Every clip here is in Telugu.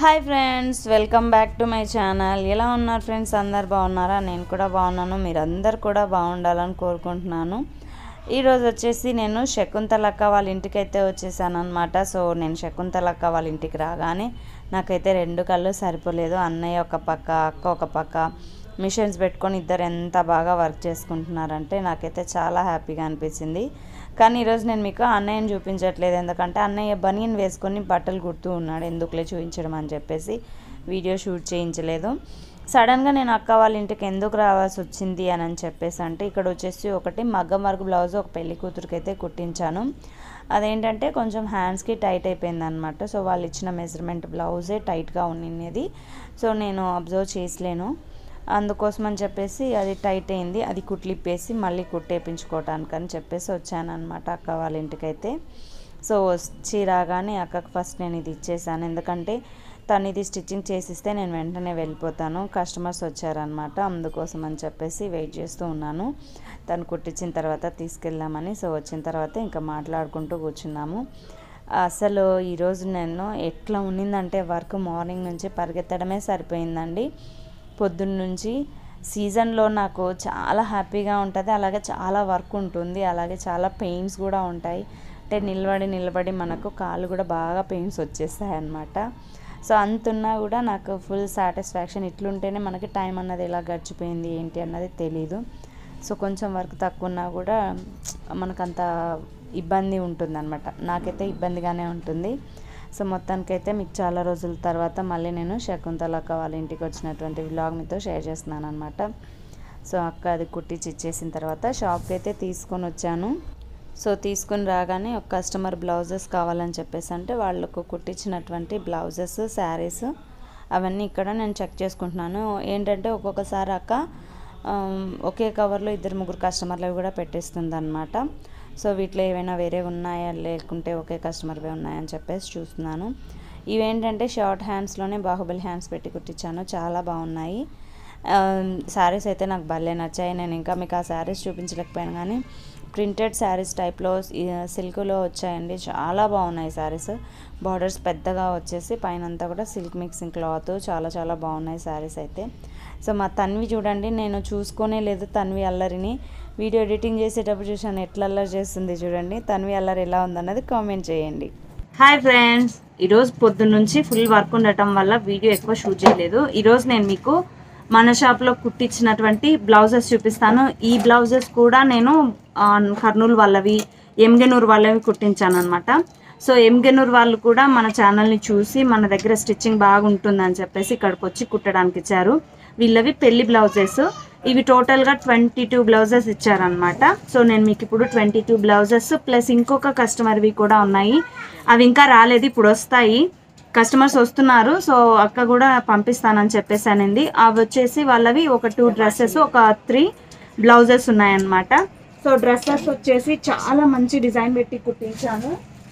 Hi friends welcome back to my channel ఎలా ఉన్నారు ఫ్రెండ్స్ అందరు బాగున్నారా నేను కూడా బాగున్నాను మీరు అందరు కూడా బాగుండాలని కోరుకుంటున్నాను ఈరోజు వచ్చేసి నేను శకుంతలక్క వాళ్ళ ఇంటికి అయితే వచ్చేసాను అనమాట సో నేను శకుంతలక్క వాళ్ళ ఇంటికి రాగానే నాకైతే రెండు కళ్ళు సరిపోలేదు అన్నయ్య ఒక పక్క అక్క ఒక పక్క మిషన్స్ పెట్టుకొని ఇద్దరు ఎంత బాగా వర్క్ చేసుకుంటున్నారంటే నాకైతే చాలా హ్యాపీగా అనిపించింది కానీ ఈరోజు నేను మీకు అన్నయ్యని చూపించట్లేదు ఎందుకంటే అన్నయ్య బనియన్ వేసుకొని బట్టలు కుడుతూ ఉన్నాడు ఎందుకులే చూపించడం అని చెప్పేసి వీడియో షూట్ చేయించలేదు సడన్గా నేను అక్క వాళ్ళ ఇంటికి ఎందుకు రావాల్సి వచ్చింది అని అని చెప్పేసి అంటే ఇక్కడ వచ్చేసి ఒకటి మగ్గం వర్క్ బ్లౌజ్ ఒక పెళ్లి కూతురికి అయితే కుట్టించాను అదేంటంటే కొంచెం హ్యాండ్స్కి టైట్ అయిపోయింది అనమాట సో వాళ్ళు ఇచ్చిన మెజర్మెంట్ బ్లౌజే టైట్గా ఉన్నది సో నేను అబ్జర్వ్ చేసలేను అందుకోసం అని చెప్పేసి అది టైట్ అయింది అది కుట్లిప్పేసి మళ్ళీ కుట్టేపించుకోవటానికి అని చెప్పేసి వచ్చానమాట అక్క వాళ్ళ ఇంటికైతే సో వచ్చి రాగానే అక్కకు ఫస్ట్ నేను ఇది ఇచ్చేసాను ఎందుకంటే తను ఇది స్టిచ్చింగ్ చేసిస్తే నేను వెంటనే వెళ్ళిపోతాను కస్టమర్స్ వచ్చారనమాట అందుకోసం అని చెప్పేసి వెయిట్ చేస్తూ ఉన్నాను తను కుట్టించిన తర్వాత తీసుకెళ్దామని సో వచ్చిన తర్వాత ఇంకా మాట్లాడుకుంటూ కూర్చున్నాము అసలు ఈరోజు నేను ఎట్లా ఉన్నిందంటే వర్క్ మార్నింగ్ నుంచి పరిగెత్తడమే సరిపోయిందండి పొద్దున్న నుంచి సీజన్లో నాకు చాలా హ్యాపీగా ఉంటుంది అలాగే చాలా వర్క్ ఉంటుంది అలాగే చాలా పెయిన్స్ కూడా ఉంటాయి అంటే నిలబడి నిలబడి మనకు కాళ్ళు కూడా బాగా పెయిన్స్ వచ్చేస్తాయి అన్నమాట సో అంతున్నా కూడా నాకు ఫుల్ సాటిస్ఫాక్షన్ ఇట్లుంటేనే మనకి టైం అన్నది ఎలా గడిచిపోయింది ఏంటి అన్నది తెలీదు సో కొంచెం వర్క్ తక్కువ ఉన్నా కూడా మనకంత ఇబ్బంది ఉంటుంది అనమాట నాకైతే ఇబ్బందిగానే ఉంటుంది సో మొత్తానికైతే మీకు చాలా రోజుల తర్వాత మళ్ళీ నేను శకుంతల అక్క వాళ్ళ ఇంటికి వచ్చినటువంటి వ్లాగ్ మీతో షేర్ చేస్తున్నాను అనమాట సో అక్క అది కుట్టించి ఇచ్చేసిన తర్వాత షాప్కి అయితే తీసుకొని వచ్చాను సో తీసుకుని రాగానే ఒక కస్టమర్ బ్లౌజెస్ కావాలని చెప్పేసి అంటే వాళ్ళకు కుట్టించినటువంటి బ్లౌజెస్ శారీస్ అవన్నీ ఇక్కడ నేను చెక్ చేసుకుంటున్నాను ఏంటంటే ఒక్కొక్కసారి అక్క ఒకే కవర్లో ఇద్దరు ముగ్గురు కస్టమర్లు కూడా పెట్టేస్తుంది అనమాట సో వీటిలో ఏవైనా వేరే ఉన్నాయా లేకుంటే ఒకే కస్టమర్వే ఉన్నాయని చెప్పేసి చూస్తున్నాను ఇవేంటంటే షార్ట్ హ్యాండ్స్లోనే బాహుబలి హ్యాండ్స్ పెట్టి కుట్టించాను చాలా బాగున్నాయి శారీస్ అయితే నాకు భలే నచ్చాయి నేను ఇంకా మీకు ఆ శారీస్ చూపించలేకపోయాను కానీ ప్రింటెడ్ శారీస్ టైప్లో సిల్క్లో వచ్చాయండి చాలా బాగున్నాయి శారీస్ బార్డర్స్ పెద్దగా వచ్చేసి పైన అంతా కూడా సిల్క్ మిక్సింగ్ క్లాత్ చాలా చాలా బాగున్నాయి శారీస్ అయితే సో మా తన్వి చూడండి నేను చూసుకోనే లేదు తన్వి అల్లరిని వీడియో ఎడిటింగ్ చేసేటప్పుడు చూసాను ఎట్లా అల్లరి చేస్తుంది చూడండి తన్వి అల్లరి ఎలా ఉందన్నది కామెంట్ చేయండి హాయ్ ఫ్రెండ్స్ ఈరోజు పొద్దున్న నుంచి ఫుల్ వర్క్ ఉండటం వల్ల వీడియో ఎక్కువ షూట్ చేయలేదు ఈరోజు నేను మీకు మన షాప్లో కుట్టించినటువంటి బ్లౌజెస్ చూపిస్తాను ఈ బ్లౌజెస్ కూడా నేను కర్నూలు వాళ్ళవి ఎంగెనూరు వాళ్ళవి కుట్టించాను అనమాట సో ఎంగెనూరు వాళ్ళు కూడా మన ఛానల్ని చూసి మన దగ్గర స్టిచ్చింగ్ బాగుంటుందని చెప్పేసి ఇక్కడికి వచ్చి కుట్టడానికి ఇచ్చారు వీళ్ళవి పెళ్లి బ్లౌజెస్ ఇవి టోటల్గా ట్వంటీ టూ బ్లౌజెస్ ఇచ్చారనమాట సో నేను మీకు ఇప్పుడు ట్వంటీ టూ బ్లౌజెస్ ప్లస్ ఇంకొక కస్టమర్వి కూడా ఉన్నాయి అవి ఇంకా రాలేదు ఇప్పుడు వస్తాయి కస్టమర్స్ వస్తున్నారు సో అక్క కూడా పంపిస్తానని చెప్పేసి అనింది అవి వచ్చేసి వాళ్ళవి ఒక టూ డ్రెస్సెస్ ఒక త్రీ బ్లౌజెస్ ఉన్నాయన్నమాట సో డ్రెస్సెస్ వచ్చేసి చాలా మంచి డిజైన్ పెట్టి కుట్టించాను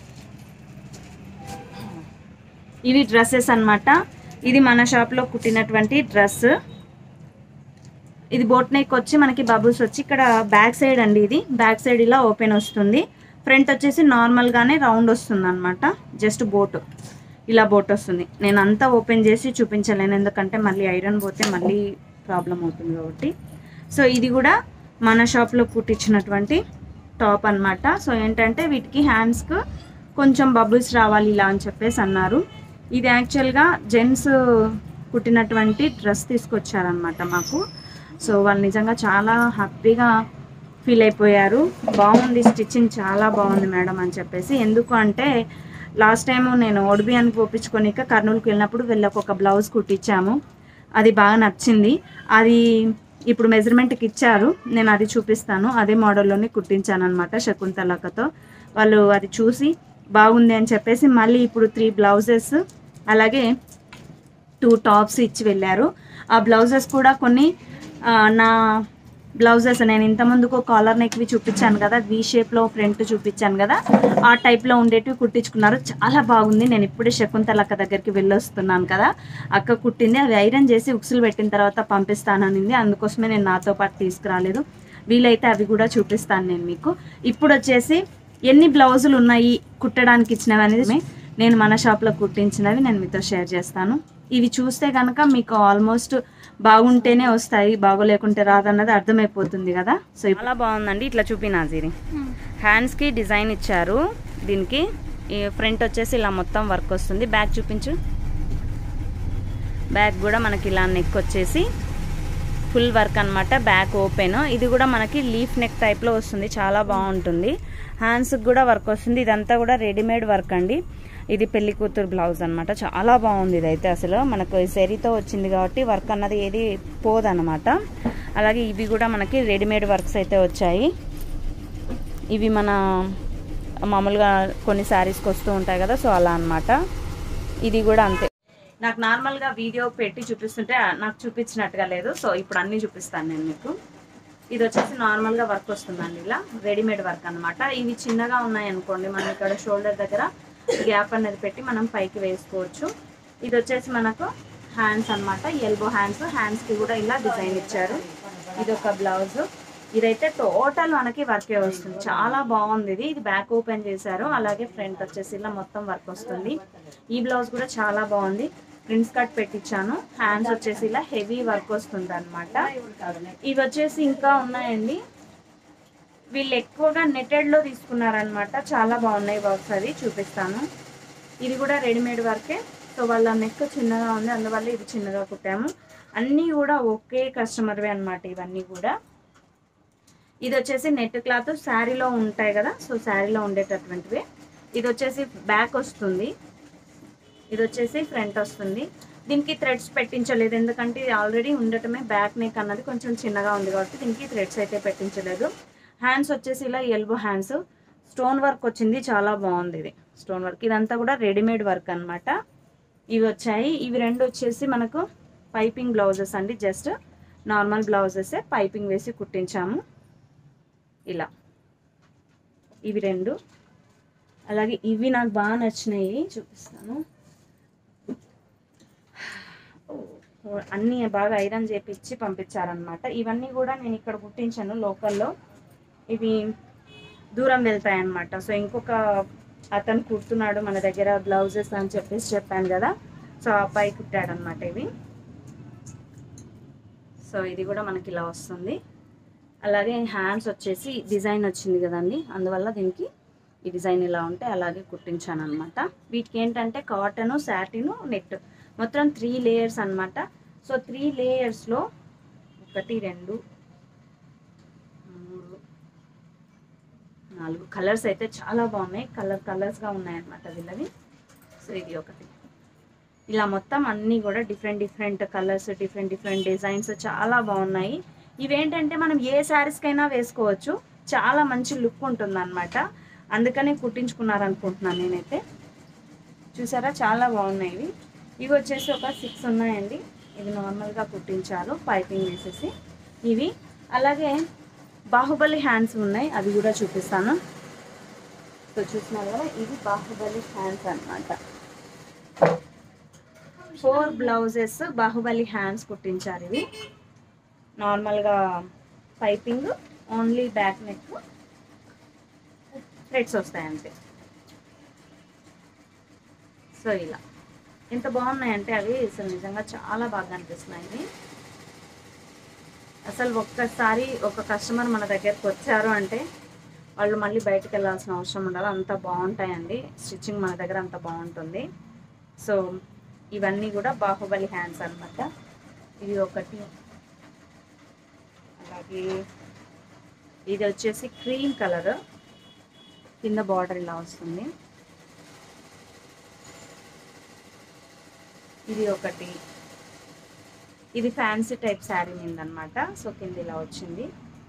ఇవి డ్రెస్సెస్ అన్నమాట ఇది మన షాప్లో కుట్టినటువంటి డ్రెస్ ఇది బోట్ నెక్ వచ్చి మనకి బబుల్స్ వచ్చి ఇక్కడ బ్యాక్ సైడ్ అండి ఇది బ్యాక్ సైడ్ ఇలా ఓపెన్ వస్తుంది ఫ్రంట్ వచ్చేసి నార్మల్గానే రౌండ్ వస్తుంది అనమాట జస్ట్ బోట్ ఇలా బోట్ వస్తుంది నేను అంతా ఓపెన్ చేసి చూపించలేను ఎందుకంటే మళ్ళీ ఐరన్ పోతే మళ్ళీ ప్రాబ్లం అవుతుంది కాబట్టి సో ఇది కూడా మన షాప్లో కుట్టించినటువంటి టాప్ అన్నమాట సో ఏంటంటే వీటికి హ్యాండ్స్కి కొంచెం బబుల్స్ రావాలి ఇలా అని చెప్పేసి అన్నారు ఇది యాక్చువల్గా జెంట్స్ కుట్టినటువంటి డ్రెస్ తీసుకొచ్చారనమాట మాకు సో వాళ్ళు నిజంగా చాలా హ్యాపీగా ఫీల్ అయిపోయారు బాగుంది స్టిచ్చింగ్ చాలా బాగుంది మేడం అని చెప్పేసి ఎందుకు అంటే లాస్ట్ టైం నేను ఒడిబియానికి ఒప్పించుకోనిక కర్నూలుకి వెళ్ళినప్పుడు వీళ్ళకి ఒక బ్లౌజ్ కుట్టించాము అది బాగా నచ్చింది అది ఇప్పుడు మెజర్మెంట్కి ఇచ్చారు నేను అది చూపిస్తాను అదే మోడల్లోనే కుట్టించాను అనమాట శకుంతలకతో వాళ్ళు అది చూసి బాగుంది అని చెప్పేసి మళ్ళీ ఇప్పుడు త్రీ బ్లౌజెస్ అలాగే టూ టాప్స్ ఇచ్చి వెళ్ళారు ఆ బ్లౌజెస్ కూడా కొన్ని ఆ, నా బ్లౌజెస్ నేను ఇంతకుముందుకు కాలర్ నెక్వి చూపించాను కదా వి షేప్లో ఫ్రంట్ చూపించాను కదా ఆ టైప్లో ఉండేటివి కుట్టించుకున్నారు చాలా బాగుంది నేను ఇప్పుడే శకుంతల అక్క దగ్గరికి వెళ్ళొస్తున్నాను కదా అక్క కుట్టింది అవి ఐరన్ చేసి ఉక్సులు పెట్టిన తర్వాత పంపిస్తాననింది అందుకోసమే నేను నాతో పాటు తీసుకురాలేదు వీలైతే అవి కూడా చూపిస్తాను నేను మీకు ఇప్పుడు వచ్చేసి ఎన్ని బ్లౌజులు ఉన్నాయి కుట్టడానికి ఇచ్చినవి అనేది నేను మన షాప్లో కుట్టించినవి నేను మీతో షేర్ చేస్తాను ఇవి చూస్తే కనుక మీకు ఆల్మోస్ట్ బాగుంటేనే వస్తాయి బాగోలేకుంటే రాదన్నది అర్థమైపోతుంది కదా సో చాలా బాగుందండి ఇట్లా చూపి నాజీరి హ్యాండ్స్కి డిజైన్ ఇచ్చారు దీనికి ఈ ఫ్రంట్ వచ్చేసి ఇలా మొత్తం వర్క్ వస్తుంది బ్యాక్ చూపించు బ్యాక్ కూడా మనకి ఇలా నెక్ వచ్చేసి ఫుల్ వర్క్ అనమాట బ్యాక్ ఓపెన్ ఇది కూడా మనకి లీఫ్ నెక్ టైప్లో వస్తుంది చాలా బాగుంటుంది హ్యాండ్స్కి కూడా వర్క్ వస్తుంది ఇదంతా కూడా రెడీమేడ్ వర్క్ అండి ఇది పెళ్లి కూతురు బ్లౌజ్ అనమాట చాలా బాగుంది ఇదైతే అసలు మనకు సెరీతో వచ్చింది కాబట్టి వర్క్ అన్నది ఏది పోదన్నమాట అలాగే ఇవి కూడా మనకి రెడీమేడ్ వర్క్స్ అయితే వచ్చాయి ఇవి మన మామూలుగా కొన్ని శారీస్కి వస్తూ ఉంటాయి కదా సో అలా అనమాట ఇది కూడా అంతే నాకు నార్మల్గా వీడియో పెట్టి చూపిస్తుంటే నాకు చూపించినట్టుగా లేదు సో ఇప్పుడు అన్నీ చూపిస్తాను నేను మీకు ఇది వచ్చేసి నార్మల్గా వర్క్ వస్తుందండి ఇలా రెడీమేడ్ వర్క్ అనమాట ఇవి చిన్నగా ఉన్నాయి అనుకోండి మనం ఇక్కడ షోల్డర్ దగ్గర గ్యాప్ అనేది పెట్టి మనం పైకి వేసుకోవచ్చు ఇది వచ్చేసి మనకు హ్యాండ్స్ అనమాట ఎల్బో హ్యాండ్స్ హ్యాండ్స్కి కూడా ఇలా డిజైన్ ఇచ్చారు ఇది ఒక బ్లౌజ్ ఇదైతే టోటల్ మనకి వర్కే వస్తుంది చాలా బాగుంది ఇది ఇది బ్యాక్ ఓపెన్ చేశారు అలాగే ఫ్రంట్ వచ్చేసి ఇలా మొత్తం వర్క్ వస్తుంది ఈ బ్లౌజ్ కూడా చాలా బాగుంది ప్రిన్స్ కట్ పెట్టించాను హ్యాండ్స్ వచ్చేసి ఇలా హెవీ వర్క్ వస్తుంది అనమాట ఇవి వచ్చేసి ఇంకా ఉన్నాయండి వీళ్ళు ఎక్కువగా నెటెడ్ లో తీసుకున్నారనమాట చాలా బాగున్నాయి వర్క్స్ అది చూపిస్తాను ఇది కూడా రెడీమేడ్ వర్కే సో వాళ్ళ నెక్ చిన్నగా ఉంది అందువల్ల ఇది చిన్నగా కుట్టాము అన్నీ కూడా ఒకే కస్టమర్వే అనమాట ఇవన్నీ కూడా ఇది వచ్చేసి నెట్ క్లాత్ శారీలో ఉంటాయి కదా సో శారీలో ఉండేటటువంటివి ఇది వచ్చేసి బ్యాక్ వస్తుంది ఇది వచ్చేసి ఫ్రంట్ వస్తుంది దీనికి థ్రెడ్స్ పెట్టించలేదు ఎందుకంటే ఇది ఆల్రెడీ ఉండటమే బ్యాక్ నెక్ అన్నది కొంచెం చిన్నగా ఉంది కాబట్టి దీనికి థ్రెడ్స్ అయితే పెట్టించలేదు హ్యాండ్స్ వచ్చేసి ఇలా ఎల్బో హ్యాండ్స్ స్టోన్ వర్క్ వచ్చింది చాలా బాగుంది ఇది స్టోన్ వర్క్ ఇదంతా కూడా రెడీమేడ్ వర్క్ అన్నమాట ఇవి వచ్చాయి ఇవి రెండు వచ్చేసి మనకు పైపింగ్ బ్లౌజెస్ అండి జస్ట్ నార్మల్ బ్లౌజెస్ పైపింగ్ వేసి కుట్టించాము ఇలా ఇవి రెండు అలాగే ఇవి నాకు బాగా నచ్చినాయి చూపిస్తాను ఓ, అన్నీ బాగా ఐరన్ చేపించి పంపించారనమాట ఇవన్నీ కూడా నేను ఇక్కడ కుట్టించాను లోకల్లో ఇవి దూరం వెళ్తాయి అన్నమాట సో ఇంకొక అతను కుడుతున్నాడు మన దగ్గర బ్లౌజెస్ అని చెప్పేసి చెప్పాను కదా సో ఆ అబ్బాయి కుట్టాడనమాట ఇవి సో ఇది కూడా మనకి ఇలా వస్తుంది అలాగే హ్యాండ్స్ వచ్చేసి డిజైన్ వచ్చింది కదండి అందువల్ల దీనికి ఈ డిజైన్ ఇలా ఉంటే అలాగే కుట్టించాను అనమాట వీటికి ఏంటంటే కాటన్ శాటిన్ నెట్ మొత్తం త్రీ లేయర్స్ అన్నమాట సో త్రీ లేయర్స్లో ఒకటి రెండు మూడు నాలుగు కలర్స్ అయితే చాలా బాగున్నాయి కలర్ కలర్స్గా ఉన్నాయన్నమాట వీళ్ళవి సో ఇది ఒకటి ఇలా మొత్తం అన్నీ కూడా different different colours different different designs చాలా బాగున్నాయి ఇవేంటంటే మనం ఏ శారీస్కైనా వేసుకోవచ్చు చాలా మంచి లుక్ ఉంటుంది అనమాట అందుకనే కుట్టించుకున్నారు అనుకుంటున్నాను నేనైతే చూసారా చాలా బాగున్నాయి ఇవి ఇవి వచ్చేసి ఒక సిక్స్ ఉన్నాయండి ఇవి నార్మల్గా కుట్టించారు పైపింగ్ వేసేసి ఇవి అలాగే బాహుబలి హ్యాండ్స్ ఉన్నాయి అవి కూడా చూపిస్తాను సో చూస్తున్నారు కదా ఇవి బాహుబలి హ్యాండ్స్ అన్నమాట ఫోర్ బ్లౌజెస్ బాహుబలి హ్యాండ్స్ కుట్టించారు ఇవి నార్మల్గా piping only back neck threads వస్తాయి అంతే సో ఇలా ఎంత బాగున్నాయంటే అవి అసలు నిజంగా చాలా బాగా అనిపిస్తున్నాయి ఇవి. అసలు ఒక్కసారి ఒక కస్టమర్ మన దగ్గరకు వచ్చారు అంటే వాళ్ళు మళ్ళీ బయటకు వెళ్ళాల్సిన అవసరం ఉండదు అంత బాగుంటాయండి స్టిచ్చింగ్ మన దగ్గర అంత బాగుంటుంది సో ఇవన్నీ కూడా బాహుబలి హ్యాండ్స్ అన్నమాట ఇది ఒకటి అలాగే ఇది వచ్చేసి క్రీమ్ కలర్ కింద బార్డర్ ఇలా వస్తుంది ఇది ఒకటి ఇది ఫ్యాన్సీ టైప్ శారీ మీద అనమాట సో కింద ఇలా వచ్చింది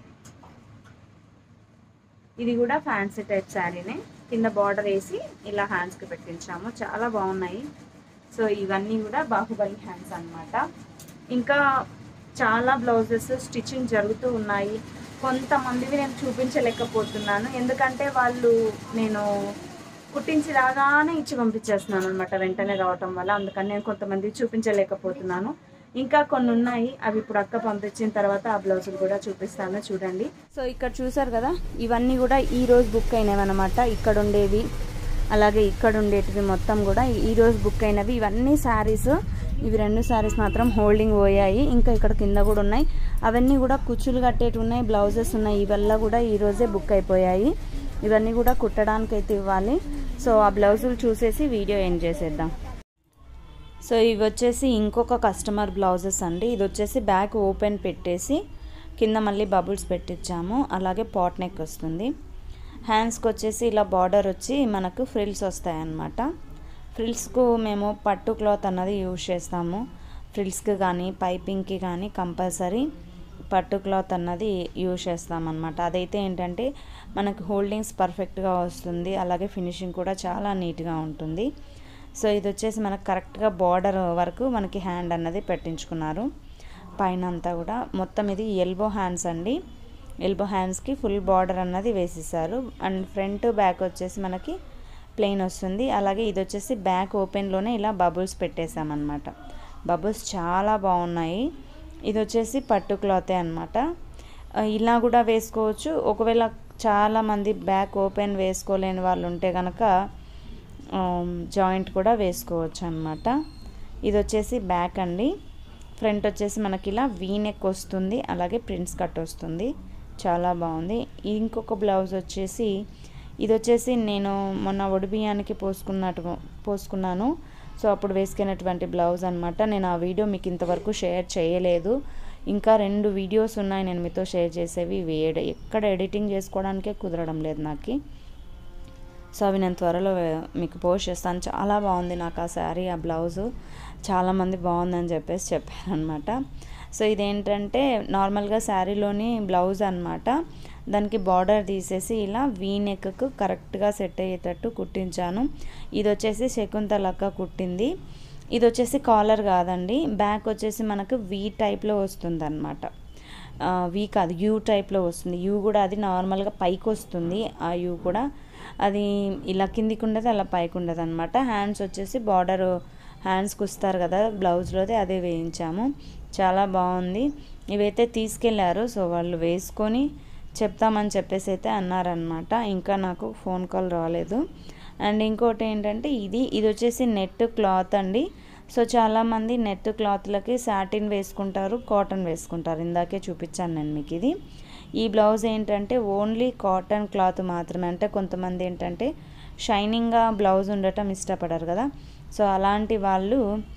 ఇది కూడా ఫ్యాన్సీ టైప్ శారీనే కింద బార్డర్ వేసి ఇలా హ్యాండ్స్కి పెట్టించాము చాలా బాగున్నాయి సో ఇవన్నీ కూడా బాహుబలి హ్యాండ్స్ అన్నమాట ఇంకా చాలా బ్లౌజెస్ స్టిచ్చింగ్ జరుగుతూ ఉన్నాయి కొంతమందివి నేను చూపించలేకపోతున్నాను ఎందుకంటే వాళ్ళు నేను కుట్టించి రాగానే ఇచ్చి పంపించేస్తున్నాను అనమాట వెంటనే రావటం వల్ల అందుకని నేను కొంతమంది చూపించలేకపోతున్నాను ఇంకా కొన్ని ఉన్నాయి అవి ఇప్పుడు అక్క పంపించిన తర్వాత ఆ బ్లౌజులు కూడా చూపిస్తాను చూడండి సో ఇక్కడ చూసారు కదా ఇవన్నీ కూడా ఈ రోజు బుక్ అయినవి అనమాట ఇక్కడ ఉండేవి అలాగే ఇక్కడ ఉండేటివి మొత్తం కూడా ఈరోజు బుక్ అయినవి ఇవన్నీ శారీస్ ఇవి రెండు శారీస్ మాత్రం హోల్డింగ్ పోయాయి ఇంకా ఇక్కడ కింద కూడా ఉన్నాయి అవన్నీ కూడా కుచ్చులు కట్టేటి ఉన్నాయి బ్లౌజెస్ ఉన్నాయి ఇవల్ల కూడా ఈరోజే బుక్ అయిపోయాయి ఇవన్నీ కూడా కుట్టడానికి అయితే ఇవ్వాలి సో ఆ బ్లౌజులు చూసేసి వీడియో ఎండ్ చేసేద్దాం సో ఇవి వచ్చేసి ఇంకొక కస్టమర్ బ్లౌజెస్ అండి ఇది వచ్చేసి బ్యాక్ ఓపెన్ పెట్టేసి కింద మళ్ళీ బబుల్స్ పెట్టించాము అలాగే పాట్ నెక్ వస్తుంది హ్యాండ్స్కి వచ్చేసి ఇలా బార్డర్ వచ్చి మనకు ఫ్రిల్స్ వస్తాయన్నమాట ఫ్రిల్స్కు మేము పట్టు క్లాత్ అన్నది యూజ్ చేస్తాము ఫ్రిల్స్కి కానీ పైపింగ్కి కానీ కంపల్సరీ పట్టు క్లాత్ అన్నది యూజ్ చేస్తామన్నమాట అదైతే ఏంటంటే మనకు హోల్డింగ్స్ పర్ఫెక్ట్గా వస్తుంది అలాగే ఫినిషింగ్ కూడా చాలా నీట్గా ఉంటుంది సో ఇది వచ్చేసి మనకు కరెక్ట్గా బార్డర్ వరకు మనకి హ్యాండ్ అన్నది పెట్టించుకున్నారు పైన అంతా కూడా మొత్తం ఇది ఎల్బో హ్యాండ్స్ అండి ఎల్బో హ్యాండ్స్కి ఫుల్ బార్డర్ అన్నది వేసేసారు అండ్ ఫ్రంట్ బ్యాక్ వచ్చేసి మనకి ప్లెయిన్ వస్తుంది అలాగే ఇది వచ్చేసి బ్యాక్ ఓపెన్లోనే ఇలా బబుల్స్ పెట్టేసామన్నమాట బబుల్స్ చాలా బాగున్నాయి ఇది వచ్చేసి పట్టు క్లాతే అనమాట ఇలా కూడా వేసుకోవచ్చు ఒకవేళ చాలామంది బ్యాక్ ఓపెన్ వేసుకోలేని వాళ్ళు ఉంటే కనుక జాయింట్ కూడా వేసుకోవచ్చు అనమాట ఇది వచ్చేసి బ్యాక్ అండి ఫ్రంట్ వచ్చేసి మనకి ఇలా వీ నెక్ వస్తుంది అలాగే ప్రింట్స్ కట్ వస్తుంది చాలా బాగుంది ఇంకొక బ్లౌజ్ వచ్చేసి ఇది వచ్చేసి నేను మొన్న ఒడిబియ్యానికి పోసుకున్నట్టు పోసుకున్నాను సో అప్పుడు వేసుకున్నటువంటి బ్లౌజ్ అనమాట నేను ఆ వీడియో మీకు ఇంతవరకు షేర్ చేయలేదు ఇంకా రెండు వీడియోస్ ఉన్నాయి నేను మీతో షేర్ చేసేవి వేడ ఎక్కడ ఎడిటింగ్ చేసుకోవడానికే కుదరడం లేదు నాకు సో అవి నేను త్వరలో మీకు పోస్ట్ చేస్తాను చాలా బాగుంది నాకు ఆ శారీ ఆ బ్లౌజు చాలామంది బాగుందని చెప్పేసి చెప్పారనమాట సో ఇదేంటంటే నార్మల్గా శారీలోని బ్లౌజ్ అనమాట దానికి బార్డర్ తీసేసి ఇలా వీ నెక్కు కరెక్ట్గా సెట్ అయ్యేటట్టు కుట్టించాను ఇది వచ్చేసి శకుంతలక్క కుట్టింది ఇది వచ్చేసి కాలర్ కాదండి బ్యాక్ వచ్చేసి మనకు వీ టైప్లో వస్తుంది అనమాట వీ కాదు యూ టైప్లో వస్తుంది యూ కూడా అది నార్మల్గా పైకి వస్తుంది ఆ యూ కూడా అది ఇలా కిందికి ఉండదు అలా పైకి ఉండదు అనమాట హ్యాండ్స్ వచ్చేసి బార్డర్ హ్యాండ్స్కి వస్తారు కదా బ్లౌజ్లోదే అదే వేయించాము చాలా బాగుంది ఇవైతే తీసుకెళ్లారు సో వాళ్ళు వేసుకొని చెప్తామని చెప్పేసి అయితే అన్నారనమాట ఇంకా నాకు ఫోన్ కాల్ రాలేదు అండ్ ఇంకోటి ఏంటంటే ఇది ఇది వచ్చేసి నెట్ క్లాత్ అండి సో చాలామంది నెట్ క్లాత్లకి సాటిన్ వేసుకుంటారు కాటన్ వేసుకుంటారు ఇందాకే చూపించాను నేను మీకు ఇది ఈ బ్లౌజ్ ఏంటంటే ఓన్లీ కాటన్ క్లాత్ మాత్రమే అంటే కొంతమంది ఏంటంటే షైనింగ్గా బ్లౌజ్ ఉండటం ఇష్టపడరు కదా సో అలాంటి వాళ్ళు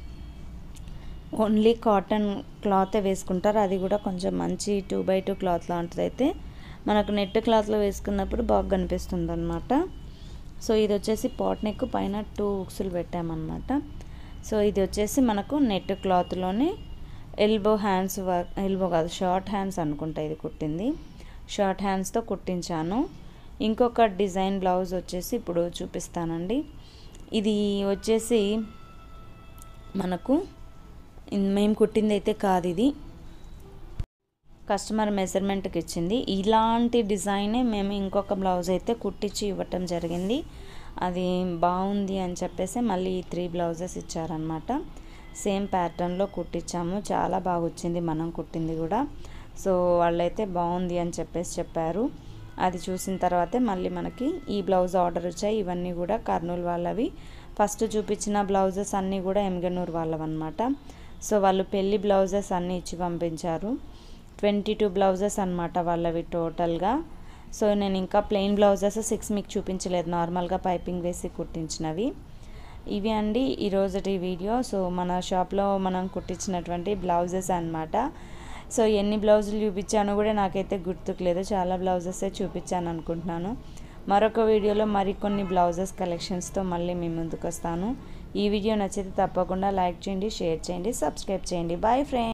ఓన్లీ కాటన్ క్లాతే వేసుకుంటారు అది కూడా కొంచెం మంచి టూ బై టూ క్లాత్ లాంటిది అయితే మనకు నెట్ క్లాత్లో వేసుకున్నప్పుడు బాగా కనిపిస్తుంది అనమాట సో ఇది వచ్చేసి పాట్ నెక్ పైన టూ ఉక్సులు పెట్టామన్నమాట సో ఇది వచ్చేసి మనకు నెట్ క్లాత్లోనే ఎల్బో హ్యాండ్స్ వర్క్ ఎల్బో కాదు షార్ట్ హ్యాండ్స్ అనుకుంటా ఇది కుట్టింది షార్ట్ హ్యాండ్స్తో కుట్టించాను ఇంకొక డిజైన్ బ్లౌజ్ వచ్చేసి ఇప్పుడు చూపిస్తానండి ఇది వచ్చేసి మనకు మేము కుట్టింది అయితే కాదు ఇది కస్టమర్ మెజర్మెంట్కి ఇచ్చింది ఇలాంటి డిజైనే మేము ఇంకొక బ్లౌజ్ అయితే కుట్టించి ఇవ్వటం జరిగింది అది బాగుంది అని చెప్పేసి మళ్ళీ ఈ త్రీ బ్లౌజెస్ ఇచ్చారనమాట సేమ్ ప్యాటర్న్లో కుట్టించాము చాలా బాగా వచ్చింది మనం కుట్టింది కూడా సో వాళ్ళైతే బాగుంది అని చెప్పేసి చెప్పారు అది చూసిన తర్వాతే మళ్ళీ మనకి ఈ బ్లౌజ్ ఆర్డర్ వచ్చాయి ఇవన్నీ కూడా కర్నూలు వాళ్ళవి ఫస్ట్ చూపించిన బ్లౌజెస్ అన్నీ కూడా ఎమ్గనూరు వాళ్ళవన్నమాట సో వాళ్ళు పెళ్లి బ్లౌజెస్ అన్నీ ఇచ్చి పంపించారు ట్వంటీ టూ బ్లౌజెస్ అనమాట వాళ్ళవి టోటల్గా సో నేను ఇంకా ప్లెయిన్ బ్లౌజెస్ సిక్స్ మీకు చూపించలేదు నార్మల్గా పైపింగ్ వేసి కుట్టించినవి ఇవి అండి ఈరోజుటి వీడియో సో మన షాప్లో మనం కుట్టించినటువంటి బ్లౌజెస్ అనమాట సో ఎన్ని బ్లౌజులు చూపించానో కూడా నాకైతే గుర్తుకులేదు చాలా బ్లౌజెసే చూపించాను అనుకుంటున్నాను మరొక వీడియోలో మరికొన్ని బ్లౌజెస్ కలెక్షన్స్తో మళ్ళీ మీ ముందుకు వస్తాను ఈ వీడియో నచ్చితే తప్పకుండా లైక్ చేయండి షేర్ చేయండి సబ్స్క్రైబ్ చేయండి బాయ్ ఫ్రెండ్